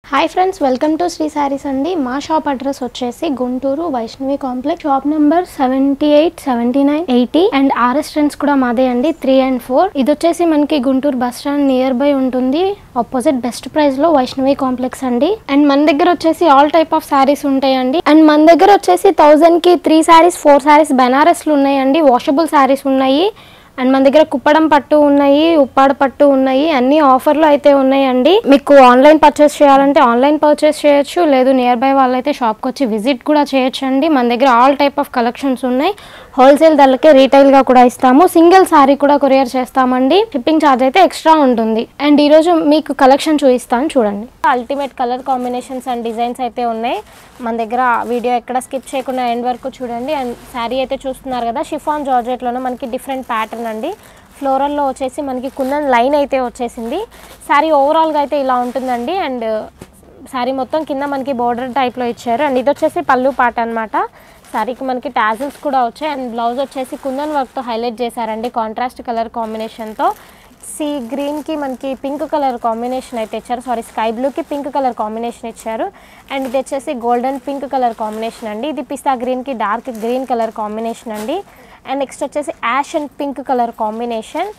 hi friends welcome to Sri saris అండి మా shop address వచ్చేసి Guntur Vaishnavi complex shop number seventy eight seventy nine eighty and RS trends కూడా మాదే అండి త్రీ అండ్ ఫోర్ ఇది వచ్చేసి మనకి Guntur bus stand near by ఉంటుంది ఆపోజిట్ బెస్ట్ ప్రైస్ లో వైష్ణవి కాంప్లెక్స్ అండి అండ్ మన దగ్గర వచ్చేసి ఆల్ టైప్ ఆఫ్ శారీస్ ఉంటాయండి అండ్ మన దగ్గర వచ్చేసి థౌజండ్ కి త్రీ శారీస్ ఫోర్ శారీస్ బెనారస్లు ఉన్నాయండి వాషబుల్ శారీస్ ఉన్నాయి అండ్ మన దగ్గర కుప్పడం పట్టు ఉన్నాయి ఉప్పాడ పట్టు ఉన్నాయి అన్ని ఆఫర్లు అయితే ఉన్నాయండి మీకు ఆన్లైన్ పర్చేస్ చేయాలంటే ఆన్లైన్ పర్చేస్ చేయొచ్చు లేదు నియర్ బై వాళ్ళైతే షాప్కి వచ్చి విజిట్ కూడా చేయొచ్చు అండి మన దగ్గర ఆల్ టైప్ ఆఫ్ కలెక్షన్స్ ఉన్నాయి హోల్సేల్ ధరలకే రీటైల్ గా కూడా ఇస్తాము సింగిల్ సారీ కూడా కొరియర్ చేస్తామండి షిప్పింగ్ ఛార్జ్ అయితే ఎక్స్ట్రా ఉంటుంది అండ్ ఈ రోజు మీకు కలెక్షన్ చూపిస్తాను చూడండి ultimate colour combinations and designs అయితే ఉన్నాయి మన దగ్గర వీడియో ఎక్కడ స్కిప్ చేయకుండా ఎండ్ వరకు చూడండి అండ్ శారీ అయితే చూస్తున్నారు కదా షిఫాన్ జార్జెట్లోనే మనకి డిఫరెంట్ ప్యాటర్న్ అండి ఫ్లోరల్లో వచ్చేసి మనకి కుందన్ లైన్ అయితే వచ్చేసింది శారీ ఓవరాల్గా అయితే ఇలా ఉంటుందండి అండ్ శారీ మొత్తం కింద మనకి బోర్డర్ టైప్లో ఇచ్చారు అండ్ ఇది వచ్చేసి పళ్ళు పాట అనమాట శారీకి మనకి టాజిల్స్ కూడా వచ్చాయి అండ్ బ్లౌజ్ వచ్చేసి కుందన్ వర్క్తో హైలైట్ చేశారండి కాంట్రాస్ట్ కలర్ కాంబినేషన్తో సీ గ్రీన్కి మనకి పింక్ కలర్ కాంబినేషన్ అయితే ఇచ్చారు సారీ స్కై బ్లూకి పింక్ కలర్ కాంబినేషన్ ఇచ్చారు అండ్ ఇది వచ్చేసి గోల్డెన్ పింక్ కలర్ కాంబినేషన్ అండి ఇది పిస్తా గ్రీన్కి డార్క్ గ్రీన్ కలర్ కాంబినేషన్ అండి అండ్ నెక్స్ట్ వచ్చేసి ash and pink colour combination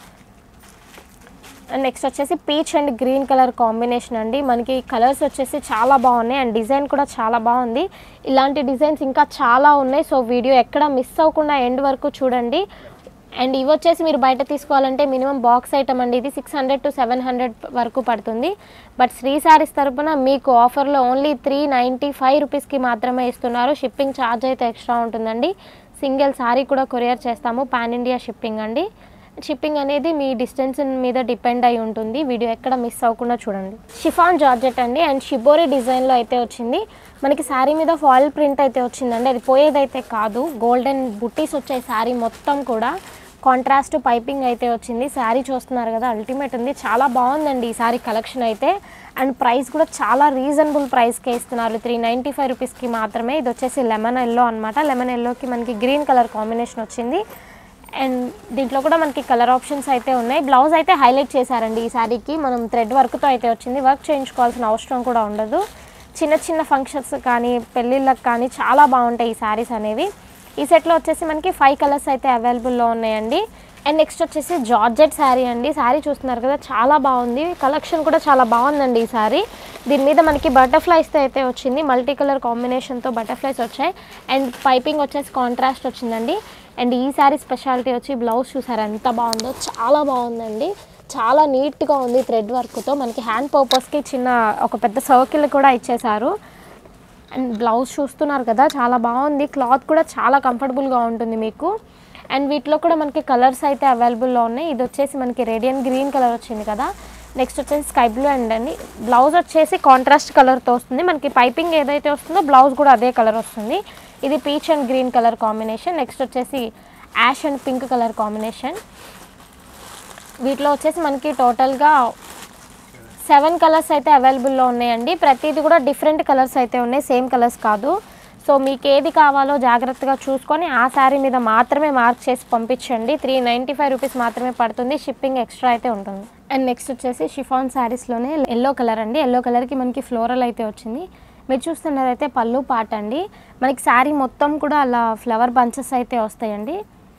and next వచ్చేసి peach and green colour combination అండి మనకి కలర్స్ వచ్చేసి చాలా బాగున్నాయి అండ్ డిజైన్ కూడా చాలా బాగుంది ఇలాంటి డిజైన్స్ ఇంకా చాలా ఉన్నాయి సో వీడియో ఎక్కడ మిస్ అవ్వకుండా ఎండ్ వరకు చూడండి అండ్ ఇవి వచ్చేసి మీరు బయట తీసుకోవాలంటే మినిమం బాక్స్ ఐటమ్ అండి ఇది six hundred to seven hundred వరకు పడుతుంది బట్ శ్రీ శారీస్ తరపున మీకు ఆఫర్లో ఓన్లీ త్రీ నైంటీ ఫైవ్ రూపీస్కి మాత్రమే ఇస్తున్నారు షిప్పింగ్ ఛార్జ్ అయితే ఎక్స్ట్రా ఉంటుందండి సింగిల్ శారీ కూడా కొరియర్ చేస్తాము పాన్ ఇండియా షిప్పింగ్ అండి షిప్పింగ్ అనేది మీ డిస్టెన్స్ మీద డిపెండ్ అయి ఉంటుంది వీడియో ఎక్కడ మిస్ అవ్వకుండా చూడండి షిఫాన్ జార్జెట్ అండి అండ్ షిబోరి డిజైన్లో అయితే వచ్చింది మనకి శారీ మీద ఫాయిల్ ప్రింట్ అయితే వచ్చిందండి అది పోయేదైతే కాదు గోల్డెన్ బుట్టీస్ వచ్చాయి శారీ మొత్తం కూడా కాంట్రాస్ట్ పైపింగ్ అయితే వచ్చింది శారీ చూస్తున్నారు కదా అల్టిమేట్ ఉంది చాలా బాగుందండి ఈ శారీ కలెక్షన్ అయితే అండ్ ప్రైస్ కూడా చాలా రీజనబుల్ ప్రైస్కే ఇస్తున్నారు త్రీ నైంటీ ఫైవ్ రూపీస్కి మాత్రమే ఇది వచ్చేసి లెమన్ ఎల్లో అనమాట లెమన్ ఎల్లోకి మనకి గ్రీన్ కలర్ కాంబినేషన్ వచ్చింది అండ్ దీంట్లో కూడా మనకి కలర్ ఆప్షన్స్ అయితే ఉన్నాయి బ్లౌజ్ అయితే హైలైట్ చేశారండి ఈ శారీకి మనం థ్రెడ్ వర్క్తో అయితే వచ్చింది వర్క్ చేయించుకోవాల్సిన అవసరం కూడా ఉండదు చిన్న చిన్న ఫంక్షన్స్ కానీ పెళ్ళిళ్ళకి కానీ చాలా బాగుంటాయి ఈ శారీస్ అనేవి ఈ సెట్లో వచ్చేసి మనకి ఫైవ్ కలర్స్ అయితే అవైలబుల్లో ఉన్నాయండి అండ్ నెక్స్ట్ వచ్చేసి జార్జెట్ శారీ అండి శారీ చూస్తున్నారు కదా చాలా బాగుంది కలెక్షన్ కూడా చాలా బాగుందండి ఈ శారీ దీని మీద మనకి బటర్ఫ్లైస్తో అయితే వచ్చింది మల్టీ కలర్ కాంబినేషన్తో బటర్ఫ్లైస్ వచ్చాయి అండ్ పైపింగ్ వచ్చేసి కాంట్రాస్ట్ వచ్చిందండి అండ్ ఈ శారీ స్పెషాలిటీ వచ్చి బ్లౌజ్ చూసారు ఎంత బాగుందో చాలా బాగుందండి చాలా నీట్గా ఉంది థ్రెడ్ వర్క్తో మనకి హ్యాండ్ పర్పస్కి చిన్న ఒక పెద్ద సర్కిల్ కూడా ఇచ్చేసారు అండ్ బ్లౌజ్ చూస్తున్నారు కదా చాలా బాగుంది క్లాత్ కూడా చాలా కంఫర్టబుల్గా ఉంటుంది మీకు అండ్ వీటిలో కూడా మనకి కలర్స్ అయితే అవైలబుల్లో ఉన్నాయి ఇది వచ్చేసి మనకి రేడియన్ గ్రీన్ కలర్ వచ్చింది కదా నెక్స్ట్ వచ్చేసి స్కై బ్లూ అండ్ అండి బ్లౌజ్ వచ్చేసి కాంట్రాస్ట్ కలర్తో వస్తుంది మనకి పైపింగ్ ఏదైతే వస్తుందో బ్లౌజ్ కూడా అదే కలర్ వస్తుంది ఇది peach and green colour combination next వచ్చేసి ash and pink colour combination వీటిలో వచ్చేసి మనకి టోటల్గా సెవెన్ కలర్స్ అయితే అవైలబుల్లో ఉన్నాయండి ప్రతిదీ కూడా డిఫరెంట్ కలర్స్ అయితే ఉన్నాయి సేమ్ కలర్స్ కాదు సో మీకు ఏది కావాలో జాగ్రత్తగా చూసుకొని ఆ శారీ మీద మాత్రమే మార్క్ చేసి పంపించండి త్రీ నైంటీ ఫైవ్ రూపీస్ మాత్రమే పడుతుంది షిప్పింగ్ ఎక్స్ట్రా అయితే ఉంటుంది అండ్ నెక్స్ట్ వచ్చేసి షిఫాన్ శారీస్లోనే ఎల్లో కలర్ అండి ఎల్లో కలర్కి మనకి ఫ్లోరల్ అయితే వచ్చింది మీరు చూస్తున్నదైతే పళ్ళు పాట అండి మనకి శారీ మొత్తం కూడా అలా ఫ్లవర్ బంచెస్ అయితే వస్తాయండి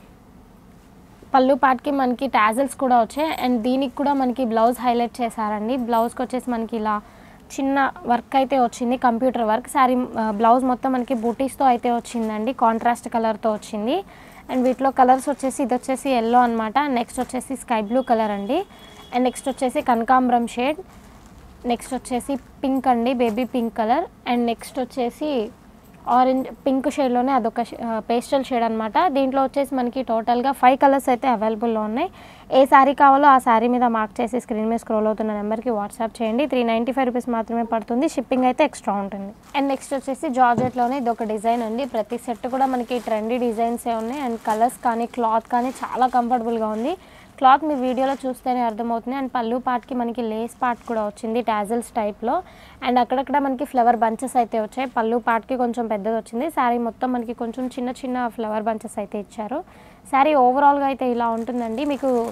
పళ్ళు పాట్కి మనకి టాజల్స్ కూడా వచ్చాయి అండ్ దీనికి కూడా మనకి బ్లౌజ్ హైలైట్ చేశారండి బ్లౌజ్కి వచ్చేసి మనకి ఇలా చిన్న వర్క్ అయితే వచ్చింది కంప్యూటర్ వర్క్ శారీ బ్లౌజ్ మొత్తం మనకి బూటీస్తో అయితే వచ్చిందండి కాంట్రాస్ట్ కలర్తో వచ్చింది అండ్ వీటిలో కలర్స్ వచ్చేసి ఇది వచ్చేసి ఎల్లో అనమాట నెక్స్ట్ వచ్చేసి స్కై బ్లూ కలర్ అండి అండ్ నెక్స్ట్ వచ్చేసి కనకాంబరం షేడ్ నెక్స్ట్ వచ్చేసి పింక్ అండి baby pink colour and next వచ్చేసి ఆరెంజ్ పింక్ షేడ్లోనే అదొక పేస్టల్ షేడ్ అనమాట దీంట్లో వచ్చేసి మనకి టోటల్గా ఫైవ్ కలర్స్ అయితే అవైలబుల్లో ఉన్నాయి ఏ శారీ కావాలో ఆ శారీ మీద మార్క్ చేసి స్క్రీన్ మీద స్క్రోల్ అవుతున్న నెంబర్కి వాట్సాప్ చేయండి త్రీ నైంటీ ఫైవ్ రూపీస్ మాత్రమే పడుతుంది షిప్పింగ్ అయితే ఎక్స్ట్రా ఉంటుంది అండ్ నెక్స్ట్ వచ్చేసి జార్జెట్లోనే ఇది ఒక డిజైన్ అండి ప్రతి సెట్ కూడా మనకి ట్రెండీ డిజైన్సే ఉన్నాయి అండ్ కలర్స్ కానీ క్లాత్ కానీ చాలా కంఫర్టబుల్గా ఉంది క్లాత్ మీ వీడియోలో చూస్తేనే అర్థమవుతుంది అండ్ పళ్ళు పార్ట్కి మనకి లేస్ పార్ట్ కూడా వచ్చింది టాజల్స్ టైప్లో అండ్ అక్కడక్కడ మనకి ఫ్లవర్ బంచెస్ అయితే వచ్చాయి పళ్ళు పార్ట్కి కొంచెం పెద్దది వచ్చింది శారీ మొత్తం మనకి కొంచెం చిన్న చిన్న ఫ్లవర్ బంచెస్ అయితే ఇచ్చారు శారీ ఓవరాల్గా అయితే ఇలా ఉంటుందండి మీకు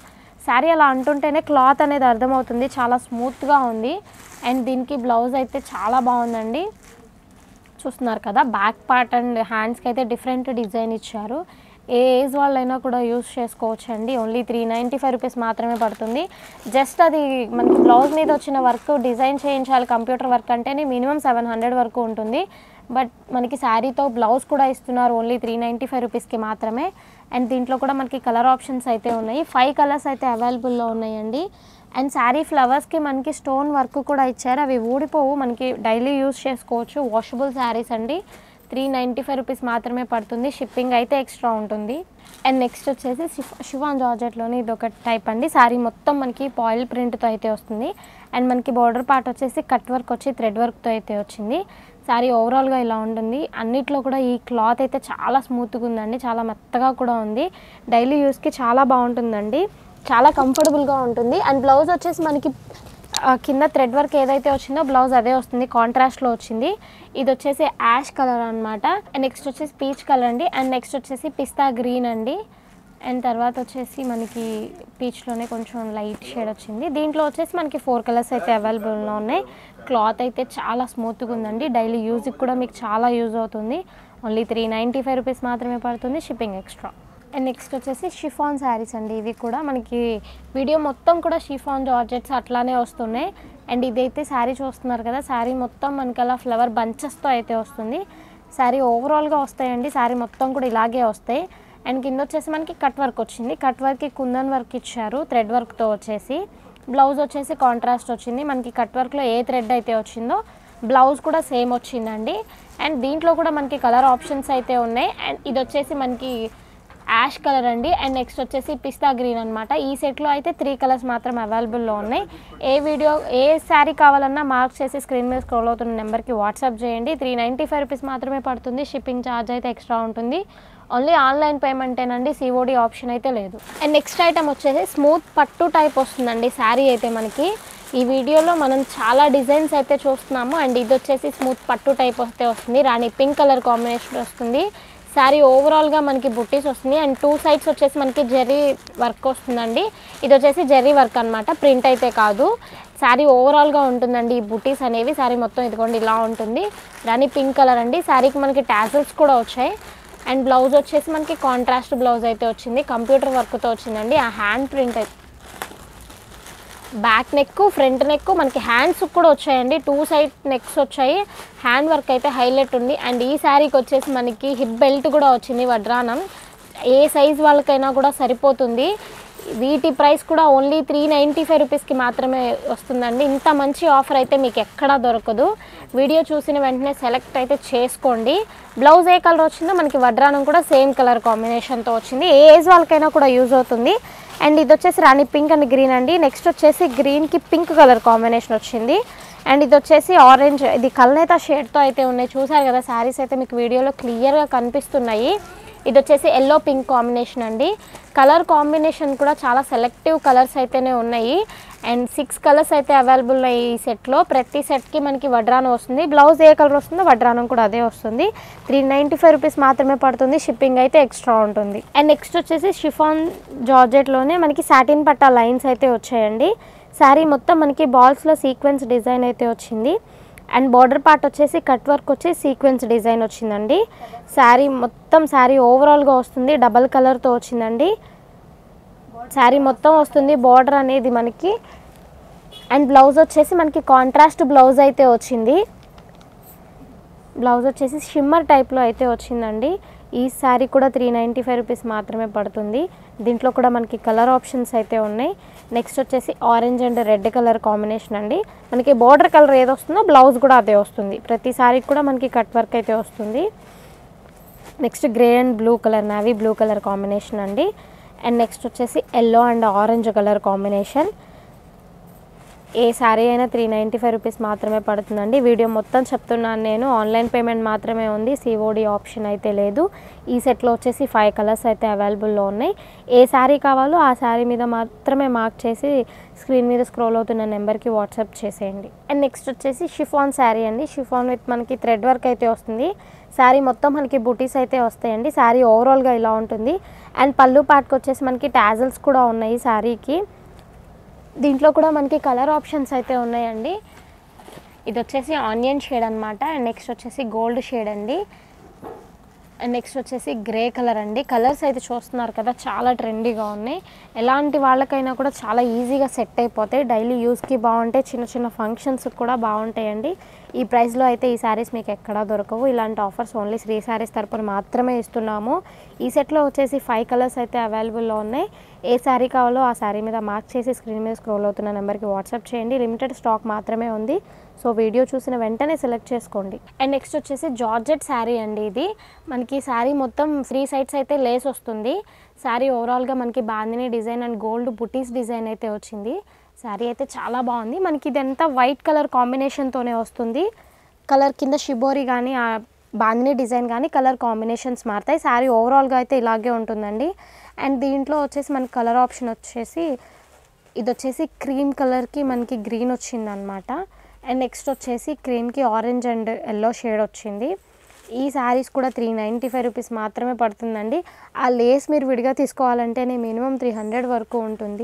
శారీ అలా అంటుంటేనే క్లాత్ అనేది అర్థమవుతుంది చాలా స్మూత్గా ఉంది అండ్ దీనికి బ్లౌజ్ అయితే చాలా బాగుందండి చూస్తున్నారు కదా బ్యాక్ పార్ట్ అండ్ హ్యాండ్స్కి అయితే డిఫరెంట్ డిజైన్ ఇచ్చారు ఏ ఏజ్ వాళ్ళైనా కూడా యూస్ చేసుకోవచ్చు అండి only three ninety five rupees మాత్రమే పడుతుంది జస్ట్ అది మనకి బ్లౌజ్ మీద వచ్చిన వర్క్ డిజైన్ చేయించాలి కంప్యూటర్ వర్క్ అంటేనే మినిమం సెవెన్ హండ్రెడ్ వరకు ఉంటుంది బట్ మనకి శారీతో బ్లౌజ్ కూడా ఇస్తున్నారు ఓన్లీ త్రీ నైంటీ ఫైవ్ రూపీస్కి మాత్రమే అండ్ దీంట్లో కూడా మనకి కలర్ ఆప్షన్స్ అయితే ఉన్నాయి ఫైవ్ కలర్స్ అయితే అవైలబుల్లో ఉన్నాయండి అండ్ శారీ ఫ్లవర్స్కి మనకి స్టోన్ వర్క్ కూడా ఇచ్చారు అవి ఊడిపోవు మనకి డైలీ యూస్ చేసుకోవచ్చు వాషబుల్ శారీస్ అండి త్రీ నైంటీ ఫైవ్ రూపీస్ మాత్రమే పడుతుంది షిప్పింగ్ అయితే ఎక్స్ట్రా ఉంటుంది అండ్ నెక్స్ట్ వచ్చేసి షిఫ్ షిఫాన్ జార్జెట్లోని ఇది ఒక టైప్ అండి శారీ మొత్తం మనకి పాయిల్ ప్రింట్తో అయితే వస్తుంది అండ్ మనకి బార్డర్ పార్ట్ వచ్చేసి కట్ వర్క్ వచ్చి థ్రెడ్ వర్క్తో అయితే వచ్చింది శారీ ఓవరాల్గా ఇలా ఉంటుంది అన్నిట్లో కూడా ఈ క్లాత్ అయితే చాలా స్మూత్గా ఉందండి చాలా మెత్తగా కూడా ఉంది డైలీ యూస్కి చాలా బాగుంటుందండి చాలా కంఫర్టబుల్గా ఉంటుంది అండ్ బ్లౌజ్ వచ్చేసి మనకి ఆ, కింద థ్రెడ్ వర్క్ ఏదైతే వచ్చిందో బ్లౌజ్ అదే వస్తుంది కాంట్రాస్ట్లో వచ్చింది ఇది వచ్చేసి యాష్ కలర్ అనమాట అండ్ నెక్స్ట్ వచ్చేసి పీచ్ కలర్ అండి అండ్ నెక్స్ట్ వచ్చేసి పిస్తా గ్రీన్ అండి అండ్ తర్వాత వచ్చేసి మనకి పీచ్లోనే కొంచెం లైట్ షేడ్ వచ్చింది దీంట్లో వచ్చేసి మనకి ఫోర్ కలర్స్ అయితే అవైలబుల్లో ఉన్నాయి క్లాత్ అయితే చాలా స్మూత్గా ఉందండి డైలీ యూజ్కి కూడా మీకు చాలా యూజ్ అవుతుంది only three ninety five rupees మాత్రమే పడుతుంది షిప్పింగ్ ఎక్స్ట్రా అండ్ నెక్స్ట్ వచ్చేసి షిఫాన్ శారీస్ అండి ఇవి కూడా మనకి వీడియో మొత్తం కూడా షిఫాన్ జార్జెట్స్ అట్లానే వస్తున్నాయి అండ్ ఇదైతే శారీ చూస్తున్నారు కదా శారీ మొత్తం మనకి అలా ఫ్లవర్ బంచెస్తో అయితే వస్తుంది శారీ ఓవరాల్గా వస్తాయండి శారీ మొత్తం కూడా ఇలాగే వస్తాయి అండ్ కింద వచ్చేసి మనకి కట్ వర్క్ వచ్చింది కట్ వర్క్కి కుందన్ వర్క్ ఇచ్చారు థ్రెడ్ వర్క్తో వచ్చేసి బ్లౌజ్ వచ్చేసి కాంట్రాస్ట్ వచ్చింది మనకి కట్ వర్క్లో ఏ థ్రెడ్ అయితే వచ్చిందో బ్లౌజ్ కూడా సేమ్ వచ్చిందండి అండ్ దీంట్లో కూడా మనకి కలర్ ఆప్షన్స్ అయితే ఉన్నాయి అండ్ ఇది వచ్చేసి మనకి యాష్ కలర్ అండి అండ్ నెక్స్ట్ వచ్చేసి పిస్తా గ్రీన్ అనమాట ఈ సెట్లో అయితే త్రీ కలర్స్ మాత్రం అవైలబుల్లో ఉన్నాయి ఏ వీడియో ఏ శారీ కావాలన్నా మార్క్ చేసి స్క్రీన్ మీద స్క్రోల్ అవుతున్న నెంబర్కి వాట్సాప్ చేయండి త్రీ నైంటీ ఫైవ్ రూపీస్ మాత్రమే పడుతుంది షిప్పింగ్ ఛార్జ్ అయితే ఎక్స్ట్రా ఉంటుంది ఓన్లీ ఆన్లైన్ పేమెంటేనండి సిఓడి ఆప్షన్ అయితే లేదు అండ్ నెక్స్ట్ ఐటమ్ వచ్చేసి స్మూత్ పట్టు టైప్ వస్తుందండి శారీ అయితే మనకి ఈ వీడియోలో మనం చాలా డిజైన్స్ అయితే చూస్తున్నాము అండ్ ఇది వచ్చేసి స్మూత్ పట్టు టైప్ వస్తే వస్తుంది రాణి పింక్ కలర్ కాంబినేషన్ వస్తుంది శారీ ఓవరాల్గా మనకి బుట్టీస్ వస్తుంది అండ్ టూ సైడ్స్ వచ్చేసి మనకి జెర్రీ వర్క్ వస్తుందండి ఇది వచ్చేసి జెర్రీ వర్క్ అనమాట ప్రింట్ అయితే కాదు శారీ ఓవరాల్గా ఉంటుందండి ఈ బుట్టీస్ అనేవి శారీ మొత్తం ఇదిగోండి ఇలా ఉంటుంది రాణి పింక్ కలర్ అండి శారీకి మనకి టాజల్స్ కూడా వచ్చాయి అండ్ బ్లౌజ్ వచ్చేసి మనకి కాంట్రాస్ట్ బ్లౌజ్ అయితే వచ్చింది కంప్యూటర్ వర్క్తో వచ్చిందండి ఆ హ్యాండ్ ప్రింట్ అయితే బ్యాక్ నెక్ ఫ్రంట్ నెక్ మనకి హ్యాండ్స్ కూడా వచ్చాయండి టూ సైడ్ నెక్స్ వచ్చాయి హ్యాండ్ వర్క్ అయితే హైలైట్ ఉంది అండ్ ఈ శారీకి వచ్చేసి మనకి హిప్ బెల్ట్ కూడా వచ్చింది వడ్రానం ఏ సైజ్ వాళ్ళకైనా కూడా సరిపోతుంది వీటి ప్రైస్ కూడా ఓన్లీ త్రీ నైంటీ ఫైవ్ రూపీస్కి మాత్రమే వస్తుందండి ఇంత మంచి ఆఫర్ అయితే మీకు ఎక్కడా దొరకదు వీడియో చూసిన వెంటనే సెలెక్ట్ అయితే చేసుకోండి బ్లౌజ్ ఏ కలర్ వచ్చిందో మనకి వడ్రానం కూడా సేమ్ కలర్ కాంబినేషన్తో వచ్చింది ఏ ఏజ్ వాళ్ళకైనా కూడా యూజ్ అవుతుంది అండ్ ఇది వచ్చేసి రాణి పింక్ అండ్ గ్రీన్ అండి నెక్స్ట్ వచ్చేసి గ్రీన్కి పింక్ కలర్ కాంబినేషన్ వచ్చింది అండ్ ఇది వచ్చేసి ఆరెంజ్ ఇది కల్నేత షేడ్తో అయితే ఉన్నాయి చూసారు కదా శారీస్ అయితే మీకు వీడియోలో క్లియర్గా కనిపిస్తున్నాయి ఇది వచ్చేసి ఎల్లో పింక్ కాంబినేషన్ అండి కలర్ కాంబినేషన్ కూడా చాలా సెలెక్టివ్ కలర్స్ అయితేనే ఉన్నాయి అండ్ సిక్స్ కలర్స్ అయితే అవైలబుల్ ఉన్నాయి ఈ సెట్లో ప్రతి సెట్కి మనకి వడ్రానం వస్తుంది బ్లౌజ్ ఏ కలర్ వస్తుందో వడ్రానం కూడా అదే వస్తుంది త్రీ నైంటీ ఫైవ్ రూపీస్ మాత్రమే పడుతుంది షిప్పింగ్ అయితే ఎక్స్ట్రా ఉంటుంది అండ్ నెక్స్ట్ వచ్చేసి షిఫాన్ జార్జెట్లోనే మనకి సాటిన్ పట్టా లైన్స్ అయితే వచ్చాయండి శారీ మొత్తం మనకి బాల్స్లో సీక్వెన్స్ డిజైన్ అయితే వచ్చింది అండ్ బార్డర్ పార్ట్ వచ్చేసి కట్ వర్క్ వచ్చి సీక్వెన్స్ డిజైన్ వచ్చిందండి శారీ మొత్తం శారీ ఓవరాల్గా వస్తుంది డబల్ కలర్తో వచ్చిందండి శారీ మొత్తం వస్తుంది బార్డర్ అనేది మనకి అండ్ బ్లౌజ్ వచ్చేసి మనకి కాంట్రాస్ట్ బ్లౌజ్ అయితే వచ్చింది బ్లౌజ్ వచ్చేసి షిమ్మర్ టైప్లో అయితే వచ్చిందండి ఈ శారీ కూడా త్రీ నైంటీ ఫైవ్ రూపీస్ మాత్రమే పడుతుంది దీంట్లో కూడా మనకి కలర్ ఆప్షన్స్ అయితే ఉన్నాయి నెక్స్ట్ వచ్చేసి orange and red colour combination అండి మనకి బార్డర్ కలర్ ఏది వస్తుందో బ్లౌజ్ కూడా అదే వస్తుంది ప్రతి శారీకి కూడా మనకి కట్ వర్క్ అయితే వస్తుంది next grey and blue colour navy blue colour combination అండి అండ్ నెక్స్ట్ వచ్చేసి yellow and orange colour combination ఏ శారీ అయినా త్రీ నైంటీ ఫైవ్ రూపీస్ మాత్రమే పడుతుందండి వీడియో మొత్తం చెప్తున్నాను నేను ఆన్లైన్ పేమెంట్ మాత్రమే ఉంది సిఓడి ఆప్షన్ అయితే లేదు ఈ సెట్లో వచ్చేసి ఫైవ్ కలర్స్ అయితే అవైలబుల్లో ఉన్నాయి ఏ శారీ కావాలో ఆ శారీ మీద మాత్రమే మార్క్ చేసి స్క్రీన్ మీద స్క్రోల్ అవుతున్న నెంబర్కి వాట్సాప్ చేసేయండి అండ్ నెక్స్ట్ వచ్చేసి షిఫాన్ శారీ అండి షిఫాన్ విత్ మనకి థ్రెడ్ వర్క్ అయితే వస్తుంది శారీ మొత్తం మనకి బుటీస్ అయితే వస్తాయండి శారీ ఓవరాల్గా ఇలా ఉంటుంది అండ్ పళ్ళు పాటుకు వచ్చేసి మనకి టాజల్స్ కూడా ఉన్నాయి శారీకి దీంట్లో కూడా మనకి కలర్ ఆప్షన్స్ అయితే ఉన్నాయండి ఇది వచ్చేసి ఆనియన్ షేడ్ అనమాట అండ్ నెక్స్ట్ వచ్చేసి గోల్డ్ షేడ్ అండి అండ్ నెక్స్ట్ వచ్చేసి గ్రే కలర్ అండి కలర్స్ అయితే చూస్తున్నారు కదా చాలా ట్రెండీగా ఉన్నాయి ఎలాంటి వాళ్ళకైనా కూడా చాలా ఈజీగా సెట్ అయిపోతాయి డైలీ యూస్కి బాగుంటాయి చిన్న చిన్న ఫంక్షన్స్కి కూడా బాగుంటాయండి ఈ ప్రైస్లో అయితే ఈ శారీస్ మీకు ఎక్కడా దొరకవు ఇలాంటి ఆఫర్స్ ఓన్లీ శ్రీ శారీస్ తరపున మాత్రమే ఇస్తున్నాము ఈ సెట్లో వచ్చేసి ఫైవ్ కలర్స్ అయితే అవైలబుల్లో ఉన్నాయి ఏ శారీ కావాలో ఆ శారీ మీద మార్క్ చేసి స్క్రీన్ మీద స్క్రోల్ అవుతున్న నెంబర్కి వాట్సాప్ చేయండి లిమిటెడ్ స్టాక్ మాత్రమే ఉంది సో వీడియో చూసిన వెంటనే సెలెక్ట్ చేసుకోండి అండ్ నెక్స్ట్ వచ్చేసి జార్జెట్ శారీ అండి ఇది మనకి శారీ మొత్తం త్రీ సైడ్స్ అయితే లేస్ వస్తుంది శారీ ఓవరాల్గా మనకి బాందిని డిజైన్ అండ్ గోల్డ్ బుటీస్ డిజైన్ అయితే వచ్చింది శారీ అయితే చాలా బాగుంది మనకి ఇదంతా వైట్ కలర్ కాంబినేషన్తోనే వస్తుంది కలర్ కింద షిబోరి కానీ ఆ బాందిని డిజైన్ కానీ కలర్ కాంబినేషన్స్ మారుతాయి శారీ ఓవరాల్గా అయితే ఇలాగే ఉంటుందండి అండ్ దీంట్లో వచ్చేసి మనకి కలర్ ఆప్షన్ వచ్చేసి ఇది వచ్చేసి క్రీమ్ కలర్కి మనకి గ్రీన్ వచ్చింది అనమాట అండ్ నెక్స్ట్ వచ్చేసి క్రీమ్కి ఆరెంజ్ అండ్ ఎల్లో షేడ్ వచ్చింది ఈ శారీస్ కూడా త్రీ నైంటీ ఫైవ్ రూపీస్ మాత్రమే పడుతుందండి ఆ లేస్ మీరు విడిగా తీసుకోవాలంటేనే మినిమం త్రీ హండ్రెడ్ వరకు ఉంటుంది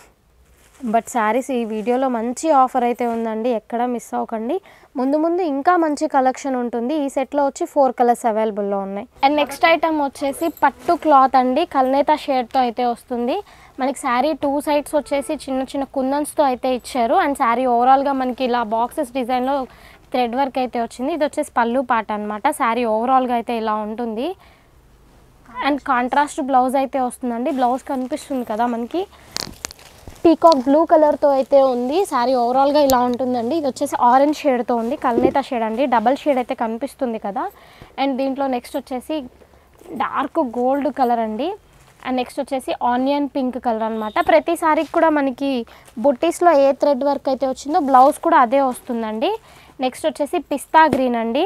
బట్ శారీస్ ఈ వీడియోలో మంచి ఆఫర్ అయితే ఉందండి ఎక్కడ మిస్ అవ్వకండి ముందు ముందు ఇంకా మంచి కలెక్షన్ ఉంటుంది ఈ సెట్లో వచ్చి ఫోర్ కలర్స్ అవైలబుల్లో ఉన్నాయి అండ్ నెక్స్ట్ ఐటమ్ వచ్చేసి పట్టు క్లాత్ అండి కల్నేత షేడ్తో అయితే వస్తుంది మనకి శారీ టూ సైడ్స్ వచ్చేసి చిన్న చిన్న కుందన్స్తో అయితే ఇచ్చారు అండ్ శారీ ఓవరాల్గా మనకి ఇలా బాక్సెస్ డిజైన్లో థ్రెడ్ వర్క్ అయితే వచ్చింది ఇది వచ్చేసి పళ్ళు పాట అనమాట శారీ ఓవరాల్గా అయితే ఇలా ఉంటుంది అండ్ కాంట్రాస్ట్ బ్లౌజ్ అయితే వస్తుందండి బ్లౌజ్ కనిపిస్తుంది కదా మనకి పీకాక్ బ్లూ కలర్తో అయితే ఉంది శారీ ఓవరాల్గా ఇలా ఉంటుందండి ఇది వచ్చేసి ఆరెంజ్ షేడ్తో ఉంది కల్నేత షేడ్ అండి డబల్ షేడ్ అయితే కనిపిస్తుంది కదా అండ్ దీంట్లో నెక్స్ట్ వచ్చేసి డార్క్ గోల్డ్ కలర్ అండి అండ్ నెక్స్ట్ వచ్చేసి ఆనియన్ పింక్ కలర్ అనమాట ప్రతి సారీకి కూడా మనకి బుట్టీస్లో ఏ థ్రెడ్ వర్క్ అయితే వచ్చిందో బ్లౌజ్ కూడా అదే వస్తుందండి నెక్స్ట్ వచ్చేసి పిస్తా గ్రీన్ అండి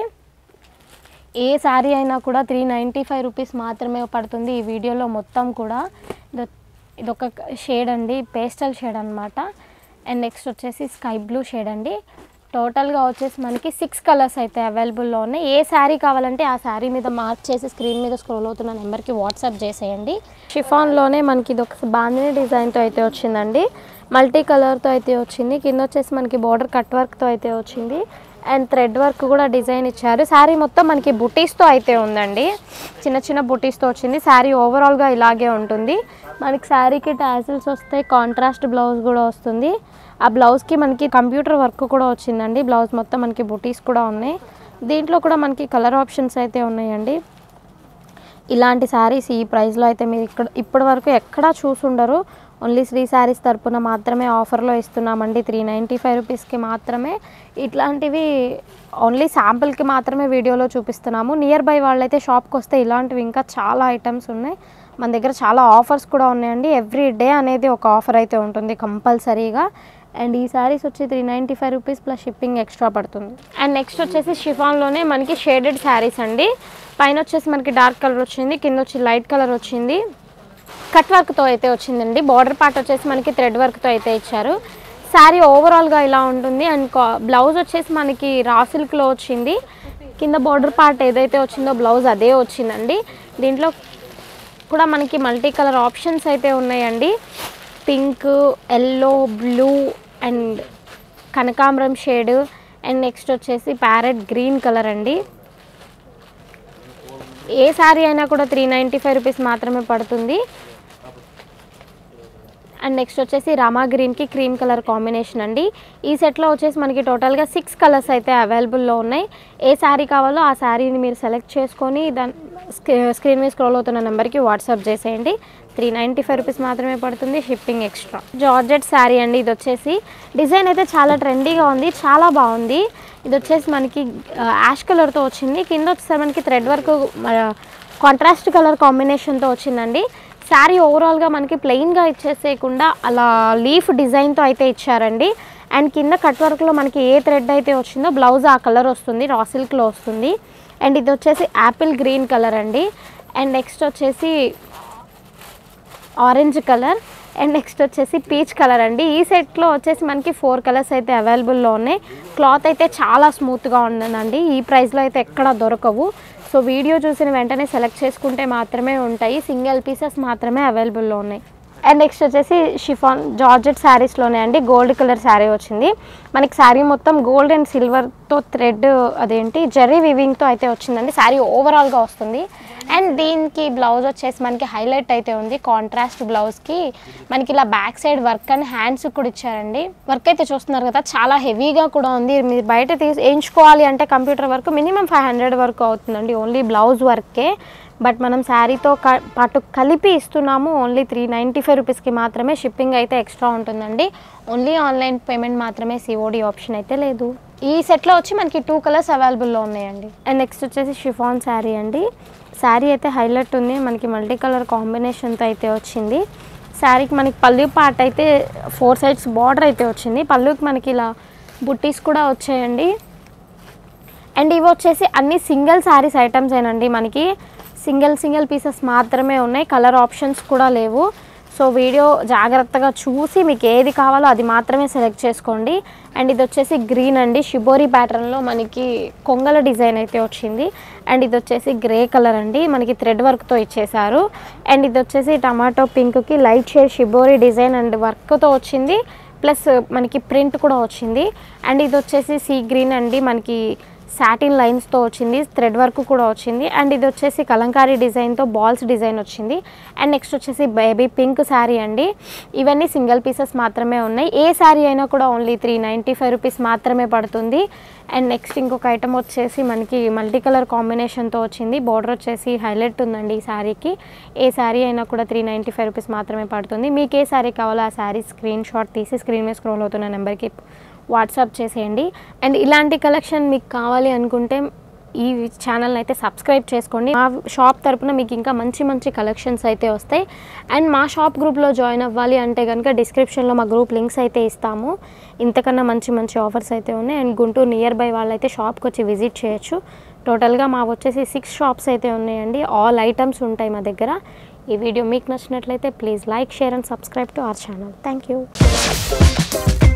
ఏ శారీ అయినా కూడా త్రీ నైంటీ ఫైవ్ రూపీస్ మాత్రమే పడుతుంది ఈ వీడియోలో మొత్తం కూడా ఇది ఇదొక షేడ్ అండి పేస్టల్ షేడ్ అనమాట అండ్ నెక్స్ట్ వచ్చేసి స్కై బ్లూ షేడ్ అండి టోటల్గా వచ్చేసి మనకి సిక్స్ కలర్స్ అయితే అవైలబుల్లో ఉన్నాయి ఏ శారీ కావాలంటే ఆ శారీ మీద మార్క్ చేసి స్క్రీన్ మీద స్క్రోల్ అవుతున్న నెంబర్కి వాట్సాప్ చేసేయండి షిఫాన్లోనే మనకి ఇది ఒక బాందిని డిజైన్తో అయితే వచ్చిందండి మల్టీ కలర్తో అయితే వచ్చింది కింద వచ్చేసి మనకి బార్డర్ కట్ వర్క్తో అయితే వచ్చింది అండ్ థ్రెడ్ వర్క్ కూడా డిజైన్ ఇచ్చారు శారీ మొత్తం మనకి బుటీస్తో అయితే ఉందండి చిన్న చిన్న బుటీస్తో వచ్చింది శారీ ఓవరాల్గా ఇలాగే ఉంటుంది మనకి శారీకి టాసిల్స్ వస్తాయి కాంట్రాస్ట్ బ్లౌజ్ కూడా వస్తుంది ఆ బ్లౌజ్కి మనకి కంప్యూటర్ వర్క్ కూడా వచ్చిందండి బ్లౌజ్ మొత్తం మనకి బుటీస్ కూడా ఉన్నాయి దీంట్లో కూడా మనకి కలర్ ఆప్షన్స్ అయితే ఉన్నాయండి ఇలాంటి శారీస్ ఈ ప్రైస్లో అయితే మీరు ఇక్కడ ఇప్పటి వరకు ఎక్కడా చూసుండరు ఓన్లీ శ్రీ శారీస్ తరపున మాత్రమే ఆఫర్లో ఇస్తున్నామండి త్రీ నైంటీ ఫైవ్ రూపీస్కి మాత్రమే ఇట్లాంటివి ఓన్లీ శాంపుల్కి మాత్రమే వీడియోలో చూపిస్తున్నాము నియర్ బై వాళ్ళైతే షాప్కి వస్తే ఇలాంటివి ఇంకా చాలా ఐటమ్స్ ఉన్నాయి మన దగ్గర చాలా ఆఫర్స్ కూడా ఉన్నాయండి ఎవ్రీ డే అనేది ఒక ఆఫర్ అయితే ఉంటుంది కంపల్సరీగా అండ్ ఈ శారీస్ వచ్చి three ninety five rupees plus shipping extra పడుతుంది అండ్ నెక్స్ట్ వచ్చేసి షిఫాన్లోనే మనకి షేడెడ్ శారీస్ అండి పైన వచ్చేసి మనకి డార్క్ కలర్ వచ్చింది కింద వచ్చి లైట్ కలర్ వచ్చింది కట్ వర్క్తో అయితే వచ్చిందండి బార్డర్ పార్ట్ వచ్చేసి మనకి థ్రెడ్ వర్క్తో అయితే ఇచ్చారు శారీ ఓవరాల్గా ఇలా ఉంటుంది అండ్ బ్లౌజ్ వచ్చేసి మనకి రా సిల్క్లో వచ్చింది కింద బార్డర్ పార్ట్ ఏదైతే వచ్చిందో బ్లౌజ్ అదే వచ్చిందండి దీంట్లో కూడా మనకి మల్టీ కలర్ ఆప్షన్స్ అయితే ఉన్నాయండి పింక్ ఎల్లో బ్లూ అండ్ కనకాంబరం షేడ్ అండ్ నెక్స్ట్ వచ్చేసి ప్యారెట్ గ్రీన్ కలర్ అండి ఏ శారీ అయినా కూడా త్రీ నైంటీ ఫైవ్ రూపీస్ మాత్రమే పడుతుంది అండ్ నెక్స్ట్ వచ్చేసి రామా గ్రీన్కి క్రీమ్ కలర్ కాంబినేషన్ అండి ఈ సెట్లో వచ్చేసి మనకి టోటల్గా సిక్స్ కలర్స్ అయితే అవైలబుల్లో ఉన్నాయి ఏ శారీ కావాలో ఆ శారీని మీరు సెలెక్ట్ చేసుకొని దాని స్క్రీన్ మీద స్క్రోల్ అవుతున్న నెంబర్కి వాట్సాప్ చేసేయండి త్రీ నైంటీ ఫైవ్ రూపీస్ మాత్రమే పడుతుంది షిప్పింగ్ ఎక్స్ట్రా జార్జెట్ శారీ అండి ఇది వచ్చేసి డిజైన్ అయితే చాలా ట్రెండీగా ఉంది చాలా బాగుంది ఇది వచ్చేసి మనకి యాష్ కలర్తో వచ్చింది కింద వచ్చేసరి మనకి థ్రెడ్ వర్క్ కాంట్రాస్ట్ కలర్ కాంబినేషన్తో వచ్చిందండి శారీ ఓవరాల్గా మనకి ప్లెయిన్గా ఇచ్చేసేయకుండా అలా లీఫ్ డిజైన్తో అయితే ఇచ్చారండి అండ్ కింద కట్ వర్క్లో మనకి ఏ థ్రెడ్ అయితే వచ్చిందో బ్లౌజ్ ఆ కలర్ వస్తుంది రా సిల్క్లో వస్తుంది అండ్ ఇది వచ్చేసి యాపిల్ గ్రీన్ కలర్ అండి అండ్ నెక్స్ట్ వచ్చేసి ఆరెంజ్ కలర్ అండ్ నెక్స్ట్ వచ్చేసి పీచ్ కలర్ అండి ఈ సెట్లో వచ్చేసి మనకి ఫోర్ కలర్స్ అయితే అవైలబుల్లో ఉన్నాయి క్లాత్ అయితే చాలా స్మూత్గా ఉందండి ఈ ప్రైస్లో అయితే ఎక్కడ దొరకవు సో వీడియో చూసిన వెంటనే సెలెక్ట్ చేసుకుంటే మాత్రమే ఉంటాయి సింగిల్ పీసెస్ మాత్రమే అవైలబుల్లో ఉన్నాయి అండ్ నెక్స్ట్ వచ్చేసి షిఫాన్ జార్జెట్ శారీస్లోనే అండి గోల్డ్ కలర్ శారీ వచ్చింది మనకి శారీ మొత్తం గోల్డ్ అండ్ సిల్వర్తో థ్రెడ్ అదేంటి జెర్రీ వివింగ్తో అయితే వచ్చిందండి శారీ ఓవరాల్గా వస్తుంది అండ్ దీనికి బ్లౌజ్ వచ్చేసి మనకి హైలైట్ అయితే ఉంది కాంట్రాస్ట్ బ్లౌజ్కి మనకి ఇలా back side work and hands కూడా ఇచ్చారండి వర్క్ అయితే చూస్తున్నారు కదా చాలా హెవీగా కూడా ఉంది మీరు బయట తీసి వేయించుకోవాలి అంటే computer work minimum five hundred వరకు అవుతుందండి ఓన్లీ బ్లౌజ్ వర్కే బట్ మనం శారీతో క పాటు కలిపి ఇస్తున్నాము ఓన్లీ త్రీ నైంటీ ఫైవ్ రూపీస్కి మాత్రమే షిప్పింగ్ అయితే ఎక్స్ట్రా ఉంటుందండి ఓన్లీ ఆన్లైన్ పేమెంట్ మాత్రమే సిఓడి ఆప్షన్ అయితే లేదు ఈ సెట్లో వచ్చి మనకి టూ కలర్స్ అవైలబుల్లో ఉన్నాయండి అండ్ నెక్స్ట్ వచ్చేసి షిఫాన్ శారీ అండి శారీ అయితే హైలైట్ ఉంది మనకి మల్టీ కలర్ కాంబినేషన్తో అయితే వచ్చింది శారీకి మనకి పళ్ళు పార్ట్ అయితే ఫోర్ సైడ్స్ బార్డర్ అయితే వచ్చింది పళ్ళుకి మనకి ఇలా బుట్టీస్ కూడా వచ్చాయండి అండ్ ఇవి వచ్చేసి అన్ని సింగిల్ శారీస్ ఐటమ్స్ ఏనండి మనకి సింగిల్ సింగిల్ పీసెస్ మాత్రమే ఉన్నాయి కలర్ ఆప్షన్స్ కూడా లేవు సో వీడియో జాగ్రత్తగా చూసి మీకు ఏది కావాలో అది మాత్రమే సెలెక్ట్ చేసుకోండి అండ్ ఇది వచ్చేసి గ్రీన్ అండి షిబోరి ప్యాటర్న్లో మనకి కొంగల డిజైన్ అయితే వచ్చింది అండ్ ఇది వచ్చేసి గ్రే కలర్ అండి మనకి థ్రెడ్ వర్క్తో ఇచ్చేసారు అండ్ ఇది వచ్చేసి టమాటో పింక్కి light shade shibori design and వర్క్తో వచ్చింది ప్లస్ మనకి ప్రింట్ కూడా వచ్చింది అండ్ ఇది వచ్చేసి సీ గ్రీన్ అండి మనకి సాటిన్ లైన్స్తో వచ్చింది థ్రెడ్ వర్క్ కూడా వచ్చింది అండ్ ఇది వచ్చేసి కలంకారీ డిజైన్తో బాల్స్ డిజైన్ వచ్చింది అండ్ నెక్స్ట్ వచ్చేసి బేబీ పింక్ శారీ అండి ఇవన్నీ సింగిల్ పీసెస్ మాత్రమే ఉన్నాయి ఏ శారీ అయినా కూడా only three ninety five rupees మాత్రమే పడుతుంది అండ్ నెక్స్ట్ ఇంకొక ఐటమ్ వచ్చేసి మనకి మల్టీ కలర్ కాంబినేషన్తో వచ్చింది బార్డర్ వచ్చేసి హైలైట్ ఉందండి ఈ శారీకి ఏ శారీ అయినా కూడా త్రీ నైంటీ ఫైవ్ రూపీస్ మాత్రమే పడుతుంది మీకు ఏ శారీ కావాలో ఆ శారీ స్క్రీన్ షాట్ తీసి స్క్రీన్ మీద స్క్రోల్ అవుతున్న నెంబర్కి వాట్సాప్ చేసేయండి అండ్ ఇలాంటి కలెక్షన్ మీకు కావాలి అనుకుంటే ఈ ఛానల్ని అయితే సబ్స్క్రైబ్ చేసుకోండి మా షాప్ తరపున మీకు ఇంకా మంచి మంచి కలెక్షన్స్ అయితే వస్తాయి అండ్ మా షాప్ గ్రూప్లో జాయిన్ అవ్వాలి అంటే కనుక డిస్క్రిప్షన్లో మా గ్రూప్ లింక్స్ అయితే ఇస్తాము ఇంతకన్నా మంచి మంచి ఆఫర్స్ అయితే ఉన్నాయి అండ్ గుంటూరు నియర్ బై వాళ్ళైతే షాప్కి వచ్చి విజిట్ చేయొచ్చు టోటల్గా మా వచ్చేసి సిక్స్ షాప్స్ అయితే ఉన్నాయండి ఆల్ ఐటమ్స్ ఉంటాయి మా దగ్గర ఈ వీడియో మీకు నచ్చినట్లయితే please like share and subscribe to our channel thank you